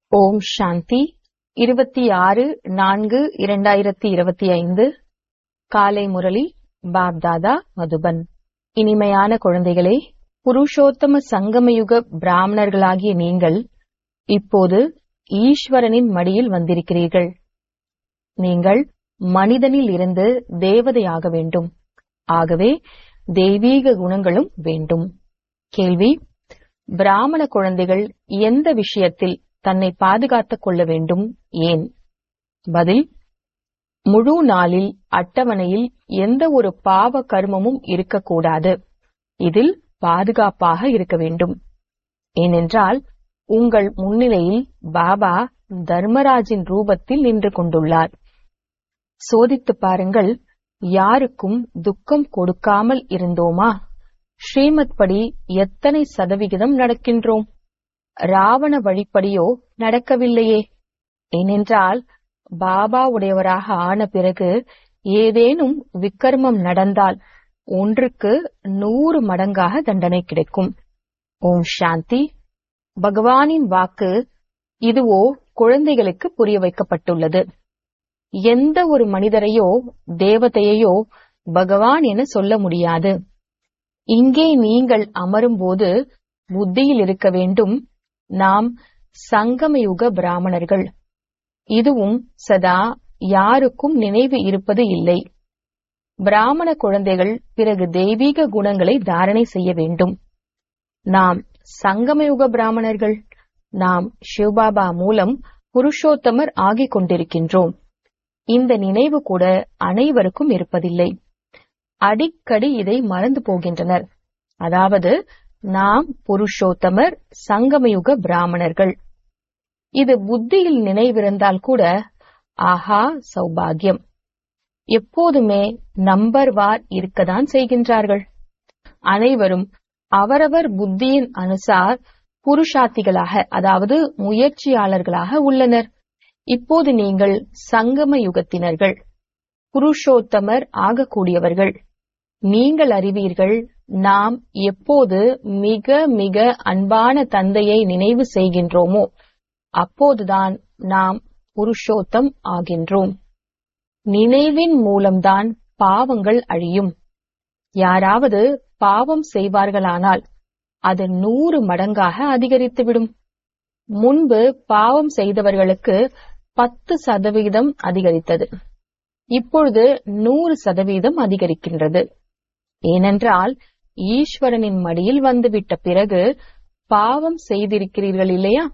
ஓம் சாந்தி இருபத்தி ஆறு நான்கு இரண்டாயிரத்தி இருபத்தி ஐந்து காலை முரளி பாப்தாதா மதுபன் இனிமையான குழந்தைகளே புருஷோத்தம சங்கமயுக பிராமணர்களாகிய நீங்கள் இப்போது ஈஸ்வரனின் மடியில் வந்திருக்கிறீர்கள் நீங்கள் மனிதனில் இருந்து தேவதையாக வேண்டும் ஆகவே தெய்வீக குணங்களும் வேண்டும் கேள்வி பிராமண குழந்தைகள் எந்த விஷயத்தில் தன்னை பாதுகாத்துக் கொள்ள வேண்டும் ஏன் பதில் முழு நாளில் அட்டவணையில் எந்த ஒரு பாவ கர்மமும் இருக்கக்கூடாது இதில் பாதுகாப்பாக இருக்க வேண்டும் ஏனென்றால் உங்கள் முன்னிலையில் பாபா தர்மராஜின் ரூபத்தில் நின்று கொண்டுள்ளார் சோதித்து பாருங்கள் யாருக்கும் துக்கம் கொடுக்காமல் இருந்தோமா ஸ்ரீமத் படி எத்தனை சதவிகிதம் நடக்கின்றோம் ராவண வழிப்படியோ நடக்கவில்லையே ஏனென்றால் பாபா உடையவராக ஆன பிறகு ஏதேனும் விக்கர்மம் நடந்தால் ஒன்றுக்கு நூறு மடங்காக தண்டனை கிடைக்கும் ஓம் சாந்தி பகவானின் வாக்கு இதுவோ குழந்தைகளுக்கு புரிய வைக்கப்பட்டுள்ளது எந்த ஒரு மனிதரையோ தேவதையையோ பகவான் என சொல்ல முடியாது இங்கே நீங்கள் அமரும்போது புத்தியில் இருக்க வேண்டும் நாம் சங்கமயுக பிராமணர்கள் இதுவும் சதா யாருக்கும் நினைவு இருப்பது இல்லை பிராமண குழந்தைகள் பிறகு தெய்வீக குணங்களை தாரணை செய்ய வேண்டும் நாம் சங்கமயுக பிராமணர்கள் நாம் சிவபாபா மூலம் புருஷோத்தமர் ஆகிக் கொண்டிருக்கின்றோம் இந்த நினைவு கூட அனைவருக்கும் இருப்பதில்லை அடிக்கடி இதை மறந்து போகின்றனர் அதாவது நாம் புருஷோத்தமர் சங்கமயுக பிராமணர்கள் இது புத்தியில் நினைவிருந்தால் கூட ஆஹா சௌபாகியம் எப்போதுமே நம்பர் வார் இருக்கத்தான் செய்கின்றார்கள் அனைவரும் அவரவர் புத்தியின் அனுசார் புருஷார்த்திகளாக அதாவது முயற்சியாளர்களாக உள்ளனர் இப்போது நீங்கள் சங்கம யுகத்தினர்கள் புருஷோத்தமர் ஆகக்கூடியவர்கள் நீங்கள் அறிவீர்கள் நாம் எப்போது மிக மிக அன்பான தந்தையை நினைவு செய்கின்றோமோ அப்போதுதான் நாம் புருஷோத்தம் ஆகின்றோம் நினைவின் மூலம்தான் பாவங்கள் அழியும் யாராவது பாவம் செய்வார்களானால் அது நூறு மடங்காக அதிகரித்துவிடும் முன்பு பாவம் செய்தவர்களுக்கு பத்து சதவிகிதம் அதிகரித்தது இப்பொழுது நூறு சதவீதம் அதிகரிக்கின்றது ஏனென்றால் ஈஸ்வரனின் மடியில் வந்துவிட்ட பிறகு பாவம் செய்திருக்கிறீர்கள் இல்லையா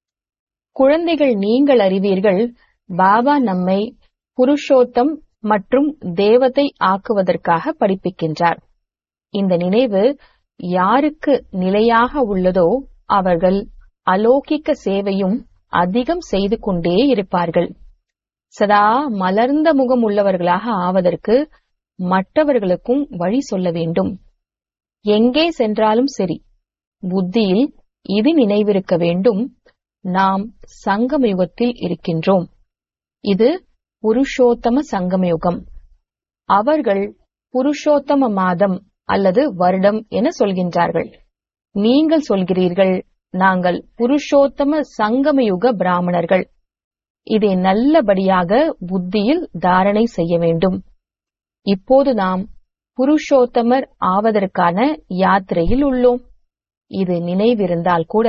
குழந்தைகள் நீங்கள் அறிவீர்கள் பாபா நம்மை புருஷோத்தம் மற்றும் தேவதை ஆக்குவதற்காக படிப்பிக்கின்றார் இந்த நினைவு யாருக்கு நிலையாக உள்ளதோ அவர்கள் அலோகிக்க சேவையும் அதிகம் செய்து கொண்டே இருப்பார்கள் சதா மலர்ந்த முகம் உள்ளவர்களாக ஆவதற்கு மற்றவர்களுக்கும் வழி சொல்ல வேண்டும் எங்கே சென்றாலும் சரி புத்தியில் இது நினைவிருக்க வேண்டும் நாம் சங்கமயுகத்தில் இருக்கின்றோம் இது புருஷோத்தம சங்கமயுகம் அவர்கள் புருஷோத்தம மாதம் அல்லது வருடம் என சொல்கின்றார்கள் நீங்கள் சொல்கிறீர்கள் நாங்கள் புருஷோத்தம சங்கமயுக பிராமணர்கள் இதை நல்லபடியாக புத்தியில் தாரணை செய்ய வேண்டும் இப்போது நாம் புருஷோத்தமர் ஆவதற்கான யாத்திரையில் உள்ளோம் இது நினைவிருந்தால் கூட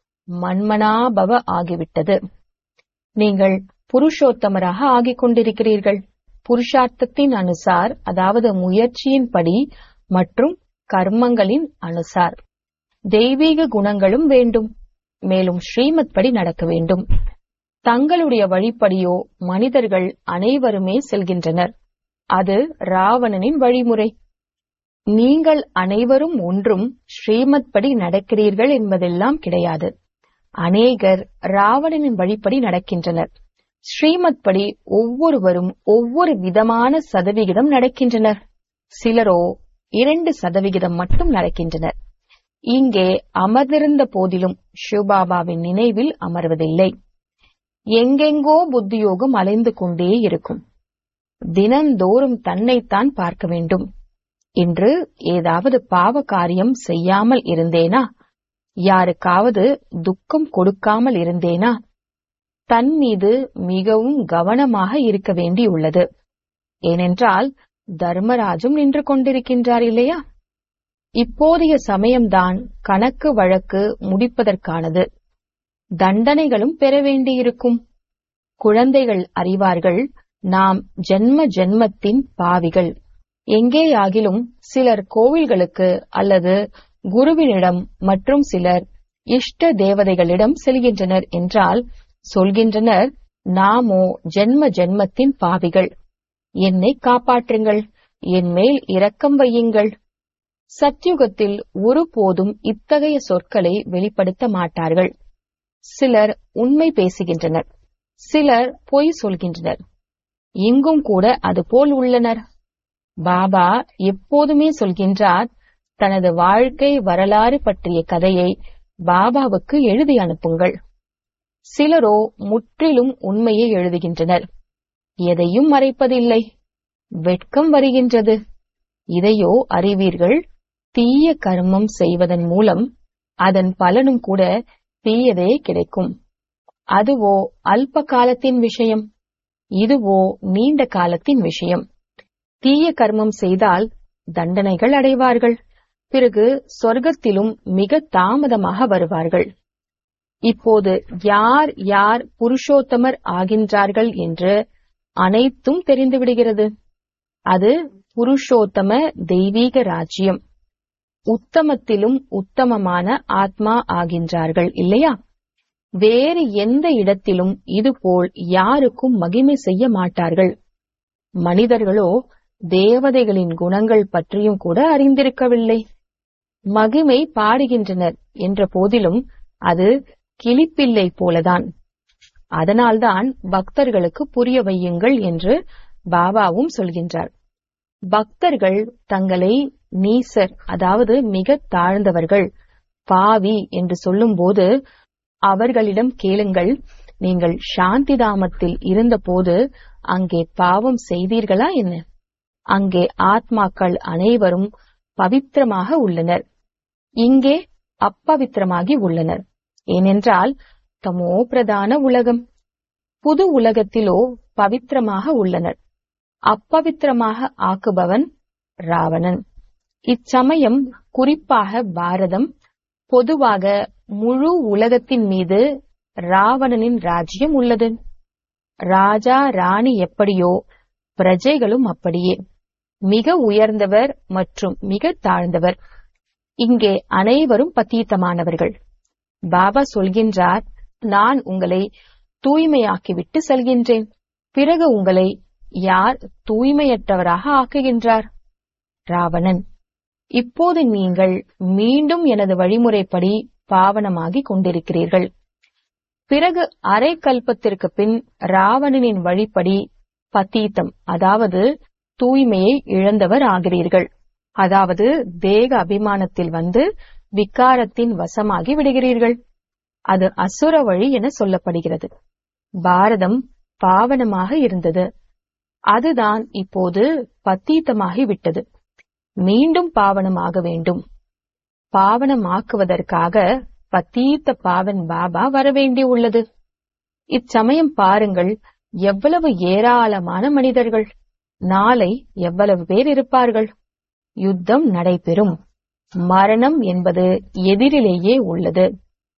மன்மனாபவ ஆகிவிட்டது நீங்கள் புருஷோத்தமராக ஆகிக் கொண்டிருக்கிறீர்கள் புருஷார்த்தத்தின் அனுசார் அதாவது முயற்சியின்படி மற்றும் கர்மங்களின் அனுசார் தெய்வீக குணங்களும் வேண்டும் மேலும் ஸ்ரீமத் படி நடக்க வேண்டும் தங்களுடைய வழிப்படியோ மனிதர்கள் அனைவருமே செல்கின்றனர் அது ராவணனின் வழிமுறை நீங்கள் அனைவரும் ஒன்றும் ஸ்ரீமத் படி நடக்கிறீர்கள் என்பதெல்லாம் கிடையாது அநேகர் ராவணனின் வழிப்படி நடக்கின்றனர் ஸ்ரீமத் படி ஒவ்வொருவரும் ஒவ்வொரு விதமான சதவிகிதம் நடக்கின்றனர் சிலரோ இரண்டு சதவிகிதம் மட்டும் நடக்கின்றனர் இங்கே அமர்ந்திருந்த போதிலும் சிவபாபாவின் நினைவில் அமர்வதில்லை எங்கெங்கோ புத்தியோகம் அலைந்து கொண்டே இருக்கும் தினந்தோறும் தன்னைத்தான் பார்க்க வேண்டும் இன்று ஏதாவது பாவ காரியம் செய்யாமல் இருந்தேனா யாருக்காவது துக்கம் கொடுக்காமல் இருந்தேனா தன் மீது மிகவும் கவனமாக இருக்க வேண்டியுள்ளது ஏனென்றால் தர்மராஜும் நின்று கொண்டிருக்கின்றார் இல்லையா இப்போதைய சமயம்தான் கணக்கு வழக்கு முடிப்பதற்கானது தண்டனைகளும் பெற வேண்டியிருக்கும் குழந்தைகள் அறிவார்கள் நாம் ஜென்ம ஜென்மத்தின் பாவிகள் எங்கேயாகிலும் சிலர் கோவில்களுக்கு அல்லது குருவினிடம் மற்றும் சிலர் இஷ்ட தேவதைகளிடம் செல்கின்றனர் என்றால் சொல்கின்றனர் நாமோ ஜென்ம ஜென்மத்தின் பாவிகள் என்னை காப்பாற்றுங்கள் என் மேல் இரக்கம் வையுங்கள் சத்யுகத்தில் ஒருபோதும் இத்தகைய சொற்களை வெளிப்படுத்த மாட்டார்கள் சிலர் உண்மை பேசுகின்றனர் சிலர் பொய் சொல்கின்றனர் இங்கும் கூட அதுபோல் உள்ளனர் பாபா எப்போதுமே சொல்கின்றார் தனது வாழ்க்கை வரலாறு பற்றிய கதையை பாபாவுக்கு எழுதி அனுப்புங்கள் சிலரோ முற்றிலும் உண்மையை எழுதுகின்றனர் எதையும் மறைப்பதில்லை வெட்கம் வருகின்றது இதையோ அறிவீர்கள் தீய கர்மம் செய்வதன் மூலம் அதன் பலனும் கூட தீயதே கிடைக்கும் அதுவோ அல்ப காலத்தின் விஷயம் இதுவோ நீண்ட காலத்தின் விஷயம் தீய கர்மம் செய்தால் தண்டனைகள் அடைவார்கள் பிறகு சொர்க்கத்திலும் மிக தாமதமாக வருவார்கள் இப்போது யார் யார் புருஷோத்தமர் ஆகின்றார்கள் என்று அனைத்தும் தெரிந்துவிடுகிறது அது புருஷோத்தம தெய்வீக ராஜ்யம் உத்தமத்திலும் உத்தமமான ஆத்மா ஆகின்றார்கள் இல்லையா வேறு எந்த இடத்திலும் இதுபோல் யாருக்கும் மகிமை செய்ய மாட்டார்கள் மனிதர்களோ தேவதைகளின் குணங்கள் பற்றியும் கூட அறிந்திருக்கவில்லை மகிமை பாடுகின்றனர் என்ற போதிலும் அது கிளிப்பிள்ளை போலதான் அதனால்தான் பக்தர்களுக்கு புரிய வையுங்கள் என்று பாபாவும் சொல்கின்றார் பக்தர்கள் தங்களை நீசர் அதாவது மிக தாழ்ந்தவர்கள் பாவி என்று சொல்லும்போது அவர்களிடம் கேளுங்கள் நீங்கள் சாந்தி தாமத்தில் இருந்தபோது அங்கே பாவம் செய்தீர்களா என்ன அங்கே ஆத்மாக்கள் அனைவரும் பவித்திரமாக உள்ளனர் இங்கே அப்பவித்திரமாகி உள்ளனர் ஏனென்றால் தமோ பிரதான உலகம் புது உலகத்திலோ பவித்திரமாக உள்ளனர் அப்பவித்திரமாக ஆக்குபவன் ராவணன் இச்சமயம் குறிப்பாக பாரதம் பொதுவாக முழு உலகத்தின் மீது ராவணனின் ராஜ்யம் உள்ளது ராஜா ராணி எப்படியோ பிரஜைகளும் அப்படியே மிக உயர்ந்தவர் மற்றும் மிக தாழ்ந்தவர் இங்கே அனைவரும் பத்தீத்தமானவர்கள் பாபா சொல்கின்றார் நான் உங்களை தூய்மையாக்கிவிட்டு செல்கின்றேன் பிறகு உங்களை யார் தூய்மையற்றவராக ஆக்குகின்றார் ராவணன் இப்போது நீங்கள் மீண்டும் எனது வழிமுறைப்படி பாவனமாகிக் கொண்டிருக்கிறீர்கள் பிறகு அரை கல்பத்திற்கு பின் ராவணனின் வழிப்படி பத்தீத்தம் அதாவது தூய்மையை இழந்தவர் ஆகிறீர்கள் அதாவது தேக அபிமானத்தில் வந்து விக்காரத்தின் வசமாகி விடுகிறீர்கள் அது அசுர வழி என சொல்லப்படுகிறது பாரதம் பாவனமாக இருந்தது அதுதான் இப்போது பத்தீத்தமாகி விட்டது மீண்டும் பாவனமாக வேண்டும் பாவனமாக்குவதற்காக பத்தீத்த பாவன் பாபா வரவேண்டி உள்ளது இச்சமயம் பாருங்கள் எவ்வளவு ஏராளமான மனிதர்கள் நாளை எவ்வளவு பேர் இருப்பார்கள் யுத்தம் நடைபெறும் மரணம் என்பது எதிரிலேயே உள்ளது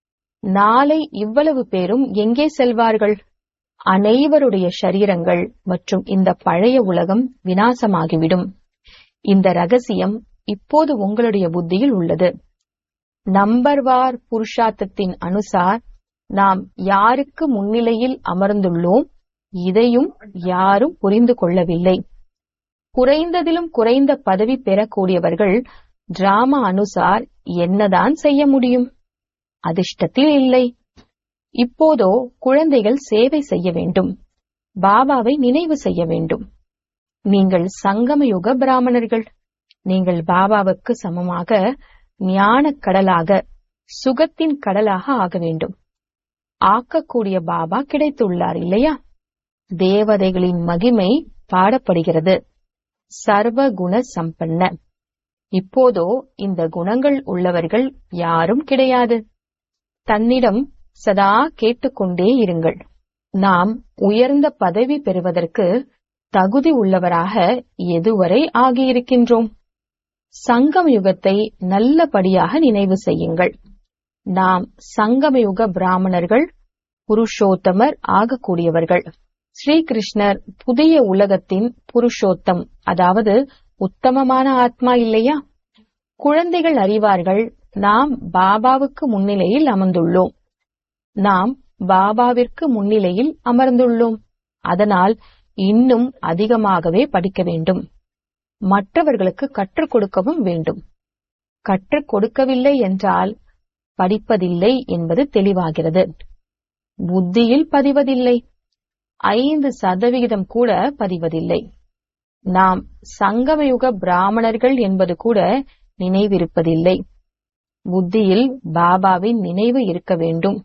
நாளை இவ்வளவு பேரும் எங்கே செல்வார்கள் அனைவருடைய சரீரங்கள் மற்றும் இந்த பழைய உலகம் வினாசமாகிவிடும் இந்த ரகசியம் இப்போது உங்களுடைய புத்தியில் உள்ளது நம்பர்வார் புருஷார்த்தத்தின் அனுசார் நாம் யாருக்கு முன்னிலையில் அமர்ந்துள்ளோம் இதையும் யாரும் புரிந்து கொள்ளவில்லை குறைந்ததிலும் குறைந்த பதவி பெறக்கூடியவர்கள் டிராமா அனுசார் என்னதான் செய்ய முடியும் அதிர்ஷ்டத்தில் இல்லை இப்போதோ குழந்தைகள் சேவை செய்ய வேண்டும் பாபாவை நினைவு செய்ய வேண்டும் நீங்கள் சங்கமயுக பிராமணர்கள் நீங்கள் பாபாவுக்கு சமமாக ஞானக் கடலாக சுகத்தின் கடலாக ஆக வேண்டும் ஆக்கக்கூடிய பாபா கிடைத்துள்ளார் இல்லையா தேவதைகளின் மகிமை பாடப்படுகிறது சர்வ குண சம்பன்ன இப்போதோ இந்த குணங்கள் உள்ளவர்கள் யாரும் கிடையாது தன்னிடம் சதா கேட்டுக்கொண்டே இருங்கள் நாம் உயர்ந்த பதவி பெறுவதற்கு தகுதி உள்ளவராக எதுவரை ஆகியிருக்கின்றோம் சங்கம் யுகத்தை நல்லபடியாக நினைவு செய்யுங்கள் நாம் சங்கமயுக பிராமணர்கள் புருஷோத்தமர் ஆகக்கூடியவர்கள் ஸ்ரீகிருஷ்ணர் புதிய உலகத்தின் புருஷோத்தம் அதாவது உத்தமமான ஆத்மா இல்லையா குழந்தைகள் அறிவார்கள் நாம் பாபாவுக்கு முன்னிலையில் அமர்ந்துள்ளோம் நாம் பாபாவிற்கு முன்னிலையில் அமர்ந்துள்ளோம் அதனால் இன்னும் அதிகமாகவே படிக்க வேண்டும் மற்றவர்களுக்கு கற்றுக் கொடுக்கவும் வேண்டும் கற்றுக் கொடுக்கவில்லை என்றால் படிப்பதில்லை என்பது தெளிவாகிறது புத்தியில் பதிவதில்லை ஐந்து சதவிகிதம் கூட பதிவதில்லை நாம் சங்கமயுக பிராமணர்கள் என்பது கூட நினைவிருப்பதில்லை புத்தியில் பாபாவின் நினைவு இருக்க வேண்டும்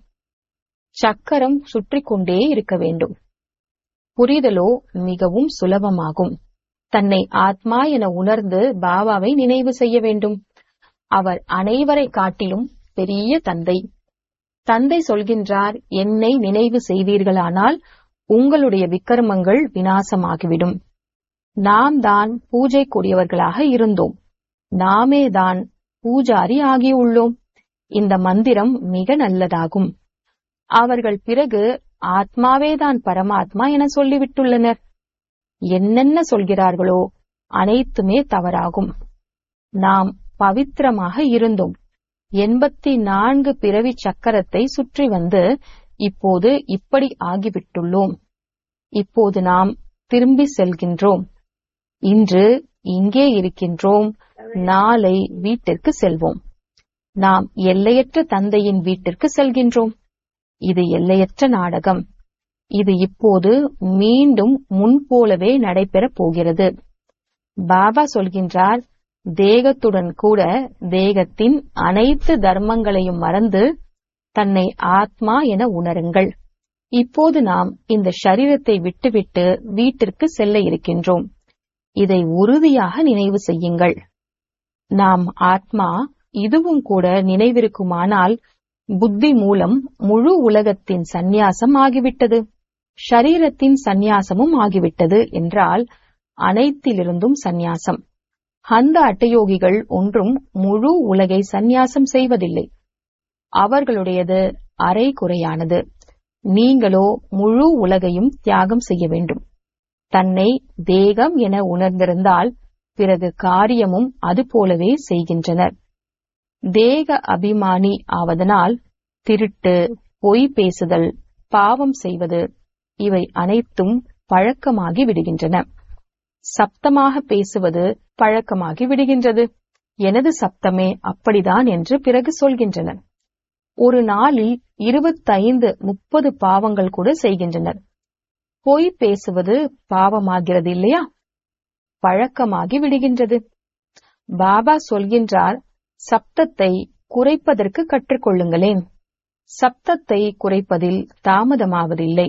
சக்கரம் சுற்றிக் கொண்டே இருக்க வேண்டும் புரிதலோ மிகவும் சுலபமாகும் தன்னை ஆத்மா என உணர்ந்து பாபாவை நினைவு செய்ய வேண்டும் அவர் அனைவரை காட்டிலும் பெரிய தந்தை தந்தை சொல்கின்றார் என்னை நினைவு செய்வீர்களானால் உங்களுடைய விக்கிரமங்கள் வினாசமாகிவிடும் நாம் தான் பூஜைக்குரியவர்களாக இருந்தோம் நாமே தான் பூஜாரி ஆகியுள்ளோம் இந்த மந்திரம் மிக நல்லதாகும் அவர்கள் பிறகு ஆத்மாவேதான் பரமாத்மா என சொல்லிவிட்டுள்ளனர் என்னென்ன சொல்கிறார்களோ அனைத்துமே தவறாகும் நாம் பவித்திரமாக இருந்தோம் எண்பத்தி நான்கு பிறவி சக்கரத்தை சுற்றி வந்து இப்போது இப்படி ஆகிவிட்டுள்ளோம் இப்போது நாம் திரும்பி செல்கின்றோம் இன்று இங்கே இருக்கின்றோம் நாளை வீட்டிற்கு செல்வோம் நாம் எல்லையற்ற தந்தையின் வீட்டிற்கு செல்கின்றோம் இது எல்லையற்ற நாடகம் இது இப்போது மீண்டும் முன்போலவே நடைபெறப் போகிறது பாபா சொல்கின்றார் தேகத்துடன் கூட தேகத்தின் அனைத்து தர்மங்களையும் மறந்து தன்னை ஆத்மா என உணருங்கள் இப்போது நாம் இந்த சரீரத்தை விட்டுவிட்டு வீட்டிற்கு செல்ல இருக்கின்றோம் இதை உறுதியாக நினைவு செய்யுங்கள் நாம் ஆத்மா இதுவும் கூட நினைவிருக்குமானால் புத்தி மூலம் முழு உலகத்தின் சந்நியாசம் ஆகிவிட்டது ஷரீரத்தின் சந்நியாசமும் ஆகிவிட்டது என்றால் அனைத்திலிருந்தும் சந்நியாசம் அந்த அட்டயோகிகள் ஒன்றும் முழு உலகை சந்நியாசம் செய்வதில்லை அவர்களுடையது அரை குறையானது நீங்களோ முழு உலகையும் தியாகம் செய்ய வேண்டும் தன்னை தேகம் என உணர்ந்திருந்தால் பிறகு காரியமும் அது போலவே செய்கின்றனர் தேக அபிமானி ஆவதனால் திருட்டு பொய் பேசுதல் பாவம் செய்வது இவை அனைத்தும் பழக்கமாகி விடுகின்றன சப்தமாக பேசுவது பழக்கமாகி விடுகின்றது எனது சப்தமே அப்படிதான் என்று பிறகு சொல்கின்றனர் ஒரு நாளில் இருபத்தைந்து முப்பது பாவங்கள் கூட செய்கின்றனர் பொய் பேசுவது பாவமாகிறது இல்லையா பழக்கமாகி விடுகின்றது பாபா சொல்கின்றார் சப்தத்தை குறைப்பதற்கு கற்றுக்கொள்ளுங்களேன் சப்தத்தை குறைப்பதில் தாமதமாவதில்லை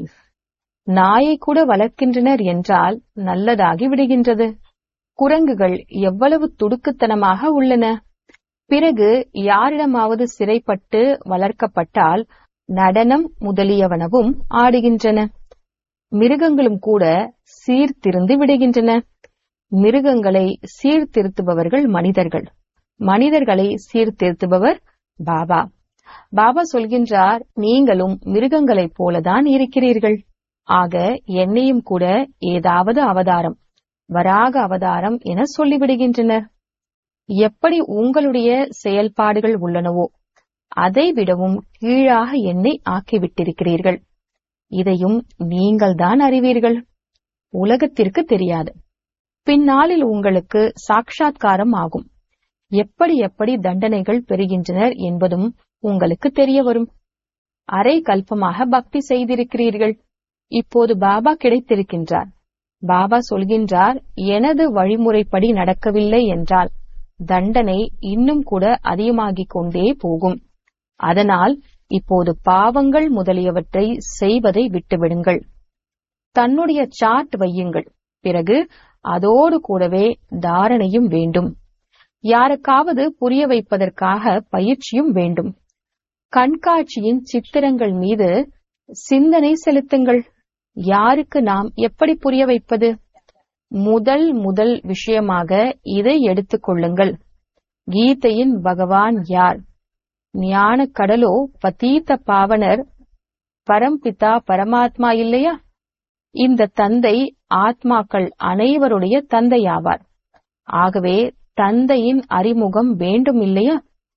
நாயை கூட வளர்க்கின்றனர் என்றால் நல்லதாகி விடுகின்றது குரங்குகள் எவ்வளவு துடுக்குத்தனமாக உள்ளன பிறகு யாரிடமாவது சிறைப்பட்டு வளர்க்கப்பட்டால் நடனம் முதலியவனவும் ஆடுகின்றன மிருகங்களும் கூட சீர்திருந்து விடுகின்றன மிருகங்களை சீர்திருத்துபவர்கள் மனிதர்கள் மனிதர்களை சீர்திருத்துபவர் பாபா பாபா சொல்கின்றார் நீங்களும் மிருகங்களைப் போலதான் இருக்கிறீர்கள் ஆக என்னையும் கூட ஏதாவது அவதாரம் வராக அவதாரம் என சொல்லிவிடுகின்றனர் எப்படி உங்களுடைய செயல்பாடுகள் உள்ளனவோ அதை விடவும் கீழாக என்னை ஆக்கிவிட்டிருக்கிறீர்கள் இதையும் நீங்கள்தான் அறிவீர்கள் உலகத்திற்கு தெரியாது பின்னாளில் உங்களுக்கு சாட்சாத்காரம் ஆகும் எப்படி எப்படி தண்டனைகள் பெறுகின்றனர் என்பதும் உங்களுக்கு தெரிய வரும் அரை கல்பமாக பக்தி செய்திருக்கிறீர்கள் இப்போது பாபா கிடைத்திருக்கின்றார் பாபா சொல்கின்றார் எனது வழிமுறைப்படி நடக்கவில்லை என்றால் தண்டனை இன்னும் கூட அதிகமாகிக் கொண்டே போகும் அதனால் இப்போது பாவங்கள் முதலியவற்றை செய்வதை விட்டுவிடுங்கள் தன்னுடைய சார்ட் வையுங்கள் பிறகு அதோடு கூடவே தாரணையும் வேண்டும் யாருக்காவது புரிய வைப்பதற்காக பயிற்சியும் வேண்டும் கண்காட்சியின் சித்திரங்கள் மீது சிந்தனை செலுத்துங்கள் யாருக்கு நாம் எப்படி புரிய வைப்பது முதல் முதல் விஷயமாக இதை எடுத்துக் கொள்ளுங்கள் கீதையின் பகவான் யார் ஞான கடலோ பதீத்த பாவனர் பரம்பிதா பரமாத்மா இல்லையா இந்த தந்தை ஆத்மாக்கள் அனைவருடைய தந்தையாவார் ஆகவே தந்தையின் அறிமுகம் வேண்டும் இல்லையா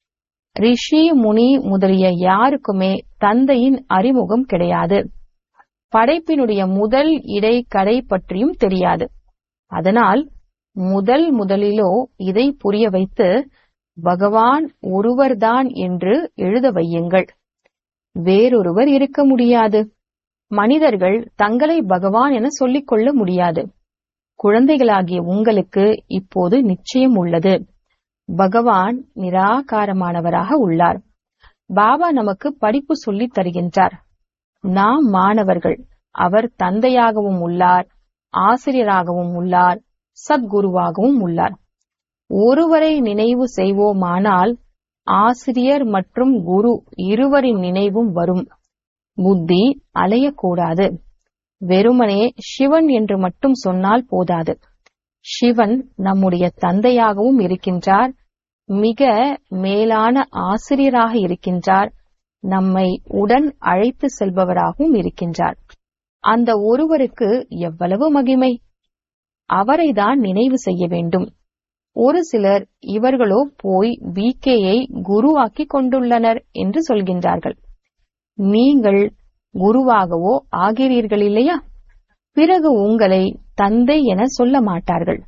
ரிஷி முனி முதலிய யாருக்குமே தந்தையின் அறிமுகம் கிடையாது படைப்பினுடைய முதல் இடை கடை பற்றியும் தெரியாது அதனால் முதல் முதலிலோ இதை புரிய வைத்து பகவான் ஒருவர்தான் என்று எழுத வையுங்கள் வேறொருவர் இருக்க முடியாது மனிதர்கள் தங்களை பகவான் என சொல்லிக் கொள்ள முடியாது குழந்தைகளாகிய உங்களுக்கு இப்போது நிச்சயம் உள்ளது பகவான் நிராகாரமானவராக உள்ளார் பாபா நமக்கு படிப்பு சொல்லித் தருகின்றார் நாம் மாணவர்கள் அவர் தந்தையாகவும் உள்ளார் ஆசிரியராகவும் உள்ளார் சத்குருவாகவும் உள்ளார் ஒருவரை நினைவு செய்வோமானால் ஆசிரியர் மற்றும் குரு இருவரின் நினைவும் வரும் புத்தி அலையக்கூடாது வெறுமனே சிவன் என்று மட்டும் சொன்னால் போதாது சிவன் நம்முடைய தந்தையாகவும் இருக்கின்றார் மிக மேலான ஆசிரியராக இருக்கின்றார் நம்மை உடன் அழைத்து செல்பவராகவும் இருக்கின்றார் அந்த ஒருவருக்கு எவ்வளவு மகிமை அவரைதான் நினைவு செய்ய வேண்டும் ஒரு சிலர் இவர்களோ போய் பிகேயை குருவாக்கி கொண்டுள்ளனர் என்று சொல்கின்றார்கள் நீங்கள் குருவாகவோ ஆகிறீர்கள் இல்லையா பிறகு உங்களை தந்தை என சொல்ல மாட்டார்கள்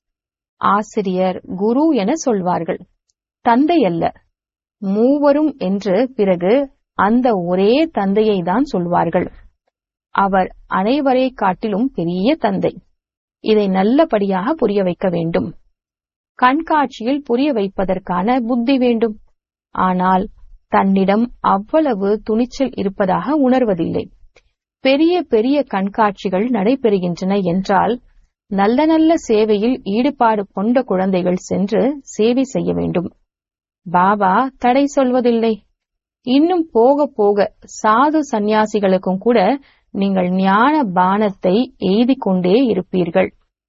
ஆசிரியர் குரு என சொல்வார்கள் தந்தை அல்ல மூவரும் என்று பிறகு அந்த ஒரே தந்தையை தான் சொல்வார்கள் அவர் அனைவரை காட்டிலும் பெரிய தந்தை இதை நல்லபடியாக புரிய வைக்க வேண்டும் கண்காட்சியில் புரிய வைப்பதற்கான புத்தி வேண்டும் ஆனால் தன்னிடம் அவ்வளவு துணிச்சல் இருப்பதாக உணர்வதில்லை பெரிய பெரிய கண்காட்சிகள் நடைபெறுகின்றன என்றால் நல்ல நல்ல சேவையில் ஈடுபாடு கொண்ட குழந்தைகள் சென்று சேவை செய்ய வேண்டும் பாபா தடை சொல்வதில்லை இன்னும் போக போக சாது சந்நியாசிகளுக்கும் கூட நீங்கள் ஞான பானத்தை எய்தி கொண்டே இருப்பீர்கள்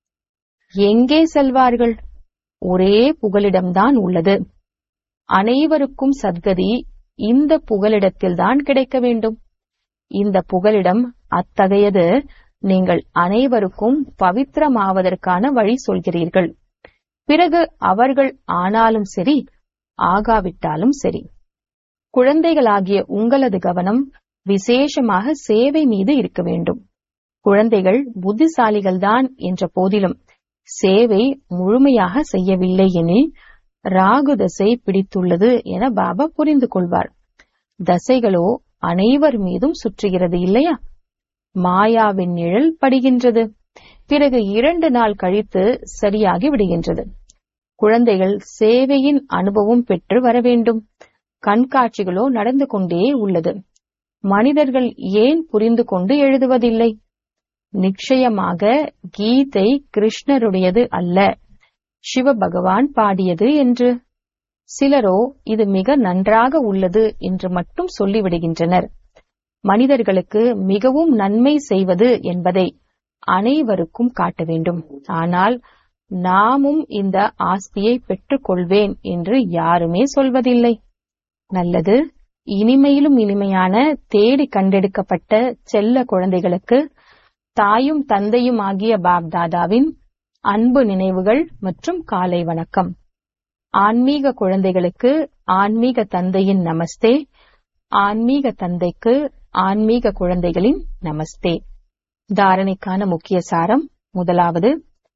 எங்கே செல்வார்கள் ஒரே புகலிடம்தான் உள்ளது அனைவருக்கும் சத்கதி இந்த புகலிடத்தில்தான் கிடைக்க வேண்டும் இந்த புகலிடம் அத்தகையது நீங்கள் அனைவருக்கும் பவித்திரமாவதற்கான வழி சொல்கிறீர்கள் பிறகு அவர்கள் ஆனாலும் சரி ஆகாவிட்டாலும் சரி குழந்தைகளாகிய உங்களது கவனம் விசேஷமாக சேவை மீது இருக்க வேண்டும் குழந்தைகள் புத்திசாலிகள்தான் என்ற போதிலும் சேவை முழுமையாக செய்யவில்லை எனில் ராகு தசை பிடித்துள்ளது என பாபா புரிந்து கொள்வார் தசைகளோ அனைவர் மீதும் சுற்றுகிறது இல்லையா மாயாவின் நிழல் படுகின்றது பிறகு இரண்டு நாள் கழித்து சரியாகி விடுகின்றது குழந்தைகள் சேவையின் அனுபவம் பெற்று வர வேண்டும் கண்காட்சிகளோ நடந்து கொண்டே உள்ளது மனிதர்கள் ஏன் புரிந்து கொண்டு எழுதுவதில்லை நிச்சயமாக கீதை கிருஷ்ணருடையது அல்ல சிவபகவான் பாடியது என்று சிலரோ இது மிக நன்றாக உள்ளது என்று மட்டும் சொல்லிவிடுகின்றனர் மனிதர்களுக்கு மிகவும் நன்மை செய்வது என்பதை அனைவருக்கும் காட்ட வேண்டும் ஆனால் நாமும் இந்த ஆஸ்தியை பெற்றுக் கொள்வேன் என்று யாருமே சொல்வதில்லை நல்லது இனிமையிலும் இனிமையான தேடி கண்டெடுக்கப்பட்ட செல்ல குழந்தைகளுக்கு தாயும் தந்தையும் ஆகிய பாப்தாதாவின் அன்பு நினைவுகள் மற்றும் காலை வணக்கம் ஆன்மீக குழந்தைகளுக்கு ஆன்மீக தந்தையின் நமஸ்தே ஆன்மீக தந்தைக்கு ஆன்மீக குழந்தைகளின் நமஸ்தே தாரணைக்கான முக்கிய சாரம் முதலாவது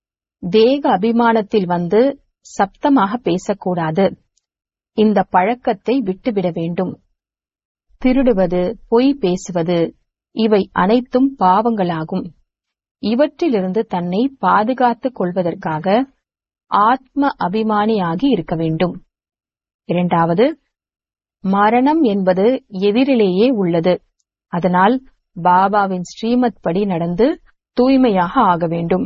தேக அபிமானத்தில் வந்து சப்தமாக பேசக்கூடாது இந்த பழக்கத்தை விட்டுவிட வேண்டும் திருடுவது பொய் பேசுவது இவை அனைத்தும் பாவங்களாகும் இவற்றிலிருந்து தன்னை பாதுகாத்துக் கொள்வதற்காக ஆத்ம அபிமானியாகி இருக்க வேண்டும் இரண்டாவது மரணம் என்பது எதிரிலேயே உள்ளது அதனால் பாபாவின் ஸ்ரீமத் படி நடந்து தூய்மையாக ஆக வேண்டும்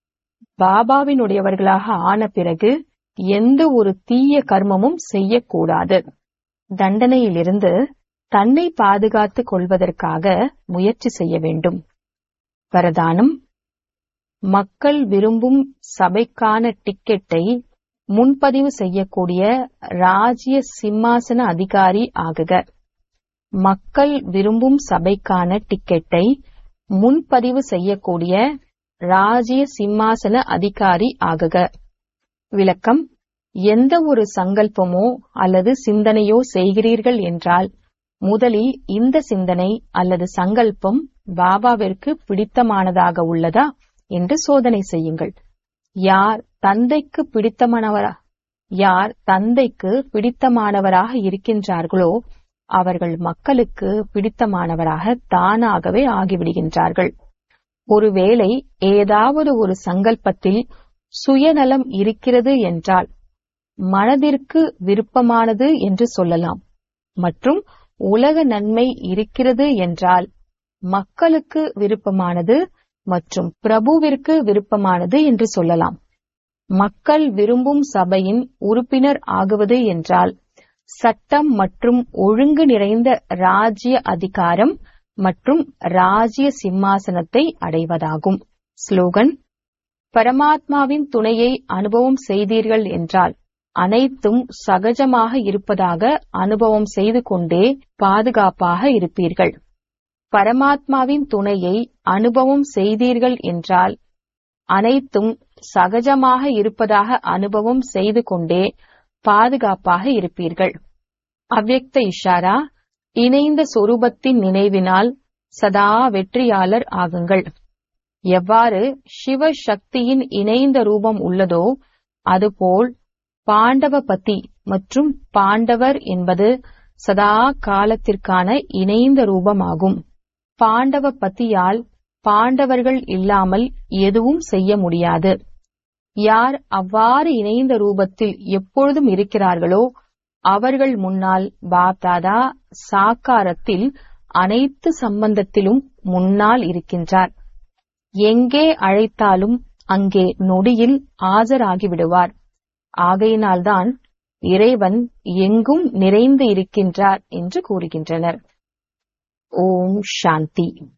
பாபாவினுடையவர்களாக ஆன பிறகு எந்த ஒரு தீய கர்மமும் செய்யக்கூடாது தண்டனையிலிருந்து தன்னை பாதுகாத்துக் கொள்வதற்காக முயற்சி செய்ய வேண்டும் வரதானம் மக்கள் விரும்பும் சபைக்கான டிக்கெட்டை முன்பதிவு செய்யக்கூடிய ராஜ்ய சிம்மாசன அதிகாரி ஆகுக மக்கள் விரும்பும் சபைக்கான டிக்கெட்டை முன்பதிவு செய்யக்கூடிய ராஜ்ய சிம்மாசன அதிகாரி ஆகுக விளக்கம் எந்த ஒரு சங்கல்பமோ அல்லது சிந்தனையோ செய்கிறீர்கள் என்றால் முதலில் இந்த சிந்தனை அல்லது சங்கல்பம் பாபாவிற்கு பிடித்தமானதாக உள்ளதா என்று சோதனை செய்யுங்கள் யார் தந்தைக்கு பிடித்தமானவரா யார் தந்தைக்கு பிடித்தமானவராக இருக்கின்றார்களோ அவர்கள் மக்களுக்கு பிடித்தமானவராக தானாகவே ஆகிவிடுகின்றார்கள் ஒருவேளை ஏதாவது ஒரு சங்கல்பத்தில் சுயநலம் இருக்கிறது என்றால் மனதிற்கு விருப்பமானது என்று சொல்லலாம் மற்றும் உலக நன்மை இருக்கிறது என்றால் மக்களுக்கு விருப்பமானது மற்றும் பிரபுவிற்கு விருப்பமானது என்று சொல்லலாம் மக்கள் விரும்பும் சபையின் உறுப்பினர் ஆகுவது என்றால் சட்டம் மற்றும் ஒழுங்கு நிறைந்த ராஜ்ய அதிகாரம் மற்றும் ராஜ்ய சிம்மாசனத்தை அடைவதாகும் ஸ்லோகன் பரமாத்மாவின் துணையை அனுபவம் செய்தீர்கள் என்றால் அனைத்தும் சகஜமாக இருப்பதாக அனுபவம் செய்து கொண்டே பாதுகாப்பாக இருப்பீர்கள் பரமாத்மாவின் துணையை அனுபவம் செய்தீர்கள் என்றால் அனைத்தும் சகஜமாக இருப்பதாக அனுபவம் செய்து கொண்டே பாதுகாப்பாக இருப்பீர்கள் அவ்யக்த இஷாரா இணைந்த சொரூபத்தின் நினைவினால் சதா வெற்றியாளர் ஆகுங்கள் எவ்வாறு சிவ சக்தியின் இணைந்த ரூபம் உள்ளதோ அதுபோல் பாண்டவபதி மற்றும் பாண்டவர் என்பது சதா காலத்திற்கான இணைந்த ரூபமாகும் பாண்டவ பத்தியால் பாண்டவர்கள் இல்லாமல் எதுவும் செய்ய முடியாது யார் அவ்வாறு இணைந்த ரூபத்தில் எப்பொழுதும் இருக்கிறார்களோ அவர்கள் முன்னால் பாப்தாதா சாக்காரத்தில் அனைத்து சம்பந்தத்திலும் முன்னால் இருக்கின்றார் எங்கே அழைத்தாலும் அங்கே நொடியில் ஆஜராகிவிடுவார் ஆகையினால்தான் இறைவன் எங்கும் நிறைந்து இருக்கின்றார் என்று கூறுகின்றனர் ஓம் சாந்தி